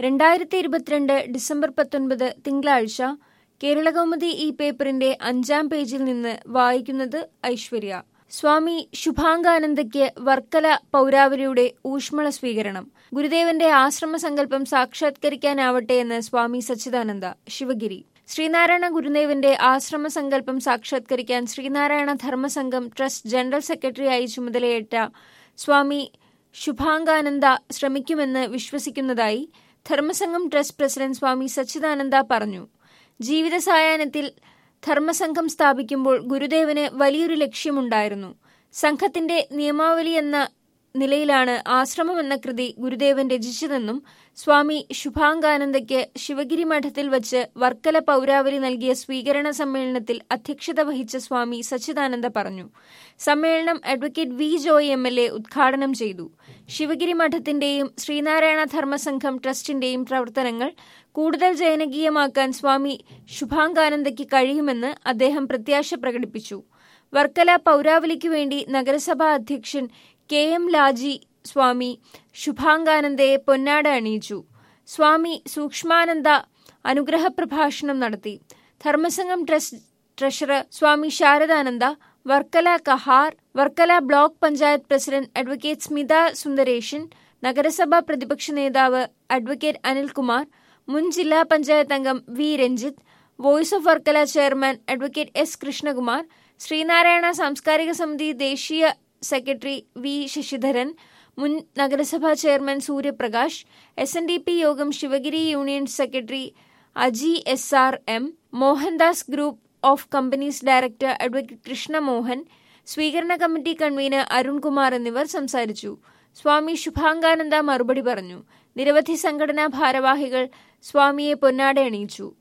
രണ്ടായിരത്തി ഇരുപത്തിരണ്ട് ഡിസംബർ പത്തൊൻപത് തിങ്കളാഴ്ച കേരളകൗമുദി ഈ പേപ്പറിന്റെ അഞ്ചാം പേജിൽ നിന്ന് വായിക്കുന്നത് ഐശ്വര്യ സ്വാമി ശുഭാംഗാനന്ദയ്ക്ക് വർക്കല പൗരാവലിയുടെ ഊഷ്മള സ്വീകരണം ഗുരുദേവന്റെ ആശ്രമ സങ്കല്പം സാക്ഷാത്കരിക്കാനാവട്ടെ എന്ന് സ്വാമി സച്ചിദാനന്ദ ശിവഗിരി ശ്രീനാരായണ ഗുരുദേവന്റെ ആശ്രമ സങ്കല്പം സാക്ഷാത്കരിക്കാൻ ശ്രീനാരായണ ധർമ്മസംഘം ട്രസ്റ്റ് ജനറൽ സെക്രട്ടറിയായി ചുമതലയേറ്റ സ്വാമി ശുഭാംഗാനന്ദ ശ്രമിക്കുമെന്ന് വിശ്വസിക്കുന്നതായി ധർമ്മസംഘം ട്രസ്റ്റ് പ്രസിഡന്റ് സ്വാമി സച്ചിദാനന്ദ പറഞ്ഞു ജീവിത സായാഹ്നത്തിൽ ധർമ്മസംഘം സ്ഥാപിക്കുമ്പോൾ ഗുരുദേവന് വലിയൊരു ലക്ഷ്യമുണ്ടായിരുന്നു സംഘത്തിന്റെ നിയമാവലി എന്ന നിലയിലാണ് ആശ്രമം എന്ന കൃതി ഗുരുദേവൻ രചിച്ചതെന്നും സ്വാമി ശുഭാംഗാനന്ദയ്ക്ക് ശിവഗിരി മഠത്തിൽ വച്ച് വർക്കല പൗരാവലി നൽകിയ സ്വീകരണ സമ്മേളനത്തിൽ അധ്യക്ഷത വഹിച്ച സ്വാമി സച്ചിദാനന്ദ പറഞ്ഞു സമ്മേളനം advocate V Joy M L A ഉദ്ഘാടനം ചെയ്തു ശിവഗിരി മഠത്തിന്റെയും ശ്രീനാരായണ ധർമ്മസംഘം ട്രസ്റ്റിന്റെയും പ്രവർത്തനങ്ങൾ കൂടുതൽ ജനകീയമാക്കാൻ സ്വാമി ശുഭാംഗാനന്ദയ്ക്ക് കഴിയുമെന്ന് അദ്ദേഹം പ്രത്യാശ പ്രകടിപ്പിച്ചു വർക്കല പൗരാവലിക്കു വേണ്ടി നഗരസഭാ അധ്യക്ഷൻ കെ എം ലാജി സ്വാമി ശുഭാംഗാനന്ദയെ പൊന്നാട അണിയിച്ചു സ്വാമി സൂക്ഷ്മാനന്ദ അനുഗ്രഹ പ്രഭാഷണം നടത്തി Dharmasangham trust treasurer Swami Saradananda Varkala Kahar Varkala block panchayat president advocate Smitha Sundareshan നഗരസഭാ പ്രതിപക്ഷ നേതാവ് അഡ്വക്കേറ്റ് അനിൽകുമാർ മുൻ ജില്ലാ പഞ്ചായത്ത് അംഗം V Ranjith voice of Varkala chairman advocate S Krishnakumar Sreenarayana സാംസ്കാരിക സമിതി ദേശീയ സെക്രട്ടറി വി ശശിധരൻ മുൻ നഗരസഭാ chairman Suryaprakash S N D P Yogam Sivagiri union secretary Aji S R M Mohandas group of companies director advocate Krishnamohan സ്വീകരണ കമ്മിറ്റി കൺവീനർ അരുൺകുമാർ എന്നിവർ സംസാരിച്ചു സ്വാമി ശുഭാംഗാനന്ദ മറുപടി പറഞ്ഞു നിരവധി സംഘടനാ ഭാരവാഹികൾ സ്വാമിയെ പൊന്നാട അണിയിച്ചു